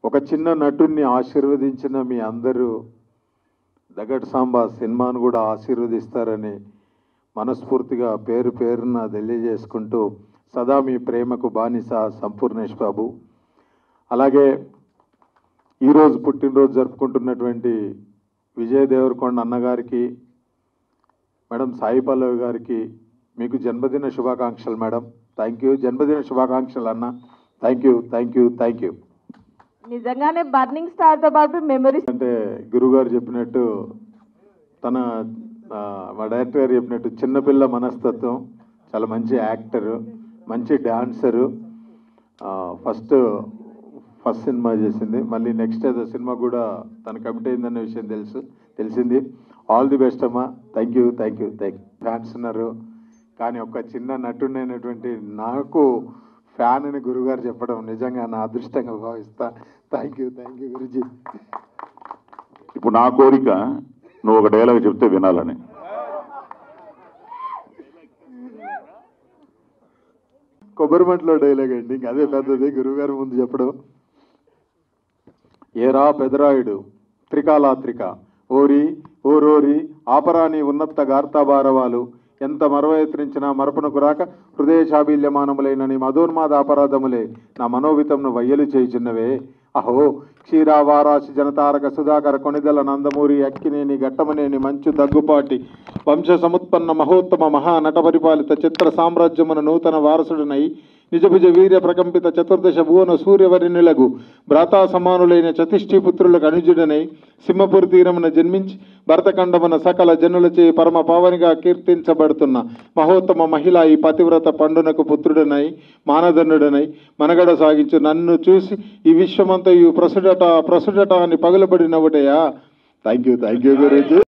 ఒక చిన్న నటుడిని ఆశీర్వదించిన మీ అందరూ దగడ్ సాంబా సినిమాను కూడా ఆశీర్వదిస్తారని మనస్ఫూర్తిగా పేరు పేరున తెలియజేసుకుంటూ సదా మీ ప్రేమకు బానిస సంపూర్ణేష్ బాబు అలాగే ఈరోజు పుట్టినరోజు జరుపుకుంటున్నటువంటి విజయ్ దేవరకొండ అన్నగారికి మేడం సాయి పల్లవి గారికి మీకు జన్మదిన శుభాకాంక్షలు మేడం థ్యాంక్ యూ జన్మదిన శుభాకాంక్షలు అన్న thank you thank you thank you నిజంగానే బర్నింగ్ స్టార్ తో పాటు మెమరీస్ అంటే గురుగారు చెప్పినట్టు తన ఆ, మా డైరెక్టర్ గారు చెప్పినట్టు చిన్నపిల్ల మనస్తత్వం చాలా మంచి యాక్టరు మంచి డాన్సరు ఫస్ట్ ఫస్ట్ సినిమా చేసింది మళ్ళీ నెక్స్ట్ ఏదో సినిమా కూడా తన కమిట్ అయిందన్న విషయం తెలుసు తెలిసింది ఆల్ ది బెస్ట్ అమ్మా thank you thank you thank fans ఉన్నారు కానీ ఒక చిన్న నటుడైనటువంటి నాకు ఫ్యాన్ అని గురుగారు చెప్పడం నిజంగా నా అదృష్టంగా భావిస్తా thank you thank you Guruji ఇప్పుడు నా కోరిక నువ్వు ఒక డైలాగ్ చెప్తే వినాలని కొబ్బరిమట్లో డైలాగ్ అండి ఇంక అదే పెద్దది గురువుగారు ముందు చెప్పడం ఏరా పెదరాయుడు త్రికాలాత్రిక ఓరి ఓరోరి ఆపరాని ఉన్నత గార్తాభారవాలు ఎంత మరవయత్రించినా మరపునకు రాక హృదయ చాబీల్యమానములైన నీ మధోన్మాద అపరాధములే నా మనోవితంను వయ్యలు చేయుచున్నవే అహో క్షీరావారాశి జనతారక సుధాకర కొనిదల నందమూరి అక్కినేని ఘట్టమనేని మంచు దగ్గుపాటి వంశ సముత్పన్న మహోత్తమ మహా నట పరిపాలిత చిత్ర సామ్రాజ్యమున నూతన వారసుడనై నిజభుజ వీర్య ప్రకంపిత చతుర్దశ భువన సూర్యవరినులగు భ్రాతా సమానులైన చతిష్ఠి పుత్రులకు అనుజుడనై సింహపురి తీరమున జన్మించి భరతఖండమున సకల జనులచే పరమ పావనిగా కీర్తించబడుతున్న మహోత్తమ మహిళ ఈ పతివ్రత పండునకు పుత్రుడనై మానదన్నుడనై మనగడ సాగించు నన్ను చూసి ఈ విశ్వమంతయు ప్రసుడట ప్రసుడట అని పగులబడినవుటయా థ్యాంక్ యూ థ్యాంక్ యూ గురించి